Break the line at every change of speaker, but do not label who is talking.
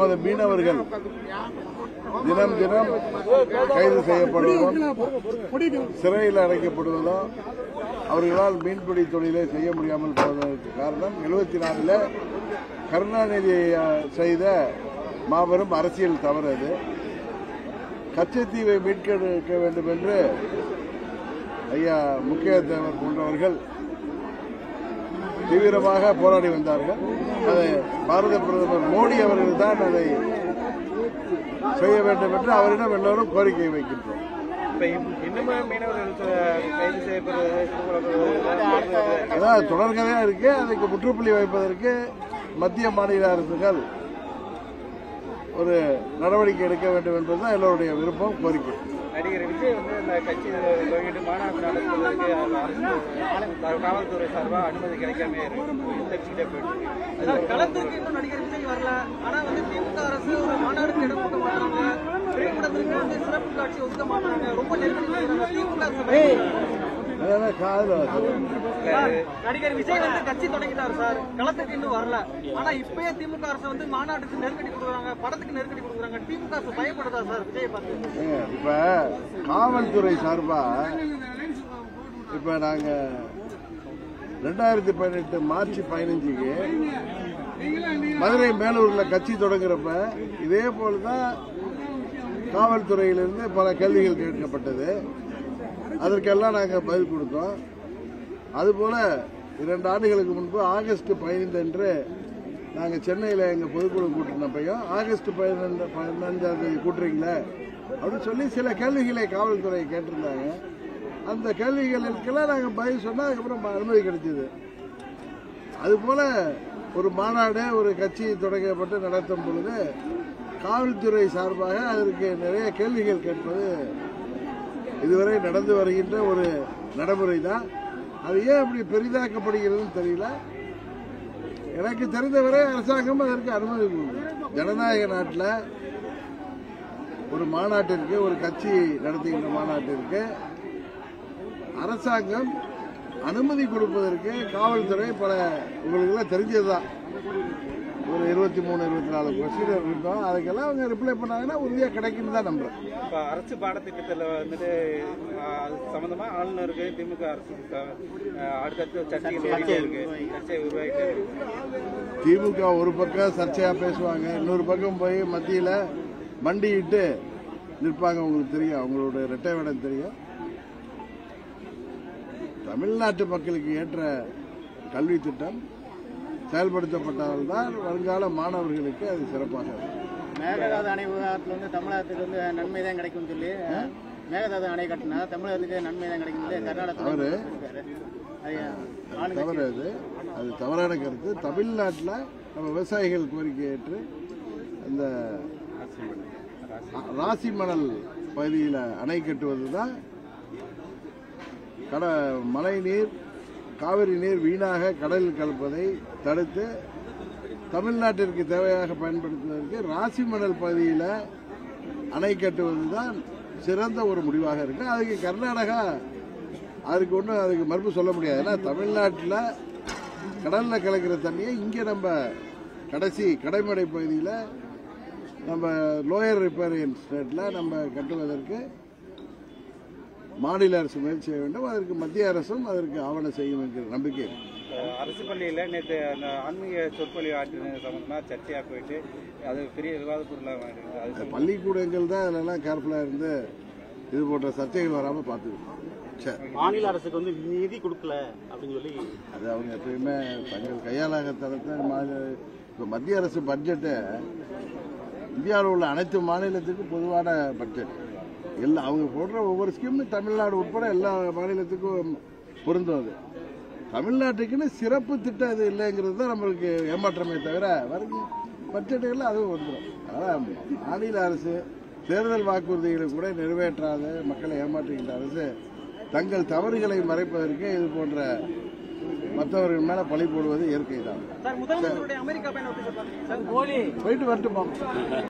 நமது மீனவர்கள் தினம் தினம் கைது செய்யப்படுவதும் சிறையில் அடைக்கப்படுவதும் அவர்களால் மீன்பிடி தொழிலை செய்ய முடியாமல் போவதற்கு காரணம் எழுபத்தி நாலில் கருணாநிதி அஹ், செய்த மாபெரும் அரசியல் தவறு அது கச்சத்தீவை மீட்கெடுக்க வேண்டும் என்று ஐயா முக்கிய தேவர் போன்றவர்கள் தீவிரமாக போராடி வந்தார்கள் அதை பாரத பிரதமர் மோடி அவர்கள் தான் அதை செய்ய வேண்டும் என்று அவரிடம் எல்லோரும் கோரிக்கை வைக்கின்றோம்
இப்ப இன்னுமே மீனவர்கள் கைது செய்யப்படுவது
அதான் தொடர்கதையா இருக்கு அதுக்கு முற்றுப்புள்ளி வைப்பதற்கு மத்திய மாநில அரசுகள் ஒரு நடவடிக்கை எடுக்க வேண்டும் என்பதுதான் எல்லோருடைய விருப்பம் கோரிக்கை
நடிகர் விஜய் வந்து இந்த கட்சி வெளியிட்டு மாநாடு நடத்துவதற்கு அரசு காவல்துறை சார்பாக அனுமதி கிடைக்காம தெரிஞ்சுக்கிட்டே போயிட்டு
சார், களத்திற்கு இன்னும் நடிகர் விஜய் வரல ஆனா வந்து திமுக அரசு ஒரு மாநாடுக்கு இடம் கொடுக்க மாட்டாங்க திரைப்படத்திற்கு வந்து சிறப்பு காட்சி ஒதுக்க மாட்டாங்க ரொம்ப நெருக்கடி கொடுக்குறாங்க. திமுக அரசு பயன்படுத்துறாங்க.
அதான் காதல் வாசல்.
சார், நடிகர் விஜய் வந்து கட்சி தொடங்கிட்டாரு சார் களத்துக்கு இன்னும் வரல ஆனா இப்பயே திமுக அரசு வந்து மாநாட்டுக்கு நெருக்கடி கொடுக்குறாங்க படத்துக்கு நெருக்கடி கொடுக்குறாங்க திமுக அரசு பயப்படுதா சார் விஜய் பார்த்து
ஏங்க, இப்ப காவல்துறை சார்பா இப்ப நாங்க ரெண்டாயிரத்தி பதினெட்டு மார்ச் பதினஞ்சுக்கு மதுரை மேலூர்ல கட்சி தொடங்குறப்ப இதே போலதான் காவல்துறையிலிருந்து பல கேள்விகள் கேட்கப்பட்டது அதற்கெல்லாம் நாங்க பதில் கொடுத்தோம் அதுபோல இரண்டு ஆண்டுகளுக்கு முன்பு ஆகஸ்ட் பதினைந்து அன்று நாங்க சென்னையில எங்க பொதுக்குழு கூட்டினப்பையும் ஆகஸ்ட் பதினெண்டு பதினஞ்சாம் தேதி கூட்டுறீங்களே அப்படின்னு சொல்லி சில கேள்விகளை காவல்துறை கேட்டிருந்தாங்க அந்த கேள்விகளுக்கெல்லாம் நாங்க பதில் சொன்னா அதுக்கப்புறம் அனுமதி கிடைச்சது அதுபோல ஒரு மாநாடு ஒரு கட்சி தொடங்கப்பட்டு நடத்தும் பொழுது காவல்துறை சார்பாக அதற்கு நிறைய கேள்விகள் கேட்பது இதுவரை நடந்து வருகின்ற ஒரு நடைமுறை தான் அது ஏன் அப்படி பெரிதாக்கப்படுகிறதுன்னு தெரியல எனக்கு தெரிந்தவரை அரசாங்கம் அதற்கு அனுமதி கொடுக்கும் ஜனநாயக நாட்டில் ஒரு மாநாட்டிற்கு ஒரு கட்சி நடத்துகின்ற மாநாட்டிற்கு அரசாங்கம் அனுமதி கொடுப்பதற்கு காவல்துறை பல உங்களுக்கு தெரிஞ்சதுதான் ஒரு இருபத்தி மூணு இருபத்தி நாலு ப்ரொசீஜர் இருந்தோம் அதுக்கெல்லாம் அவங்க ரிப்ளை பண்ணாங்கன்னா உறுதியாக கிடைக்குன்னு தான் நம்புறேன்
இப்ப அரசு பாடத்திட்டத்தில் வந்துட்டு ஆஹ், அது சம்பந்தமா ஆளுநருக்கு திமுக அரசு ஆஹ், அடுத்தடுத்து சர்ச்சைகள் ஓடிட்டே இருக்கு சர்ச்சை உருவாகிட்டே இருக்கு
திமுக ஒரு பக்கம் சர்ச்சையா பேசுவாங்க இன்னொரு பக்கம் போய் மத்தியில மண்டியிட்டு நிற்பாங்க உங்களுக்கு தெரியும் அவங்களோட இரட்டை வேடம் தெரியும் தமிழ்நாட்டு மக்களுக்கு ஏற்ற கல்வி திட்டம் செயல்படுத்தப்பட்டால்தான் வருங்கால மாணவர்களுக்கு அது சிறப்பாக இருக்கும்.
மேகதாது அணை விவகாரத்தில் வந்து தமிழகத்துக்கு வந்து நன்மை தான் கிடைக்கும்னு சொல்லி மேகதாது அணை கட்டினா தமிழகத்துக்கு நன்மை தான் கிடைக்கும் சொல்லி கர்நாடகத்தில்
அவரு?
சொல்லியிருக்காரு. அது ஆளுங்கட்சி
தவறு அது அது தவறான கருத்து தமிழ்நாட்டில் நம்ம விவசாயிகள் கோரிக்கை ஏற்று அந்த ராசி மணல் பகுதியில் அணை கட்டுவது தான் கட மழை நீர் காவிரி நீர் வீணாக கடலில் கலப்பதை தடுத்து தமிழ்நாட்டிற்கு தேவையாக பயன்படுத்துவதற்கு ராசி மணல் பகுதியில் அணை கட்டுவது தான் சிறந்த ஒரு முடிவாக இருக்கு அதுக்கு கர்நாடகா அதுக்கு ஒன்றும் அதுக்கு மறுப்பு சொல்ல முடியாது ஏன்னா தமிழ்நாட்டில் கடலில் கலக்கிற தண்ணியை இங்கே நம்ம கடைசி கடைமடை பகுதியில் நம்ம லோயர் ரிப்பேரியன் ஸ்டேட்டில் நம்ம கட்டுவதற்கு மாநில அரசு முயற்சி செய்ய வேண்டும் அதற்கு மத்திய அரசும் அதற்கு ஆவணம் செய்யும் என்கிற நம்பிக்கை இருக்கு.
ஆஹ், அரசு பள்ளியில் நேற்று அந்த ஆன்மீக சொற்பொழிவு ஆற்றின சம்பந்தமா சர்ச்சையா போயிட்டு அது பெரிய விவாத பொருளாக மாறிடுது அது சம்பந்தமா
பள்ளிக்கூடங்கள் தான் அதிலெல்லாம் கேர்ஃபுல்லாக இருந்து இது போன்ற சர்ச்சைகள் வராமல் பார்த்துக்கணும் சரி
மாநில அரசுக்கு வந்து நிதி கொடுக்கல அப்படின்னு சொல்லி
அது அவங்க எப்பயுமே தங்கள் கையாளாக தரத்தை மாநில இப்போ மத்திய அரசு பட்ஜெட்டு இந்தியாவில் உள்ள அனைத்து மாநிலத்துக்கும் பொதுவான பட்ஜெட் எல்லா அவங்க போடுற ஒவ்வொரு ஸ்கீமும் தமிழ்நாடு உட்பட எல்லா மாநிலத்துக்கும் பொருந்தும் அது தமிழ்நாட்டுக்குன்னு சிறப்பு திட்டம் இது இல்லைங்கிறது தான் நம்மளுக்கு ஏமாற்றமே தவிர வரும் பட்ஜெட்டுகளில் அதுவும் வந்துடும் அதான் மாநில அரசு தேர்தல் வாக்குறுதிகளை கூட நிறைவேற்றாத மக்களை ஏமாற்றுகின்ற அரசு தங்கள் தவறுகளை மறைப்பதற்கு இது போன்ற மற்றவர்கள் மேல பழி போடுவது இயற்கை தான்
சார் முதலமைச்சருடைய அமெரிக்கா பயணம் எப்படி சார் பாத்தீங்க? சார்
போயிட்டு வரட்டுமா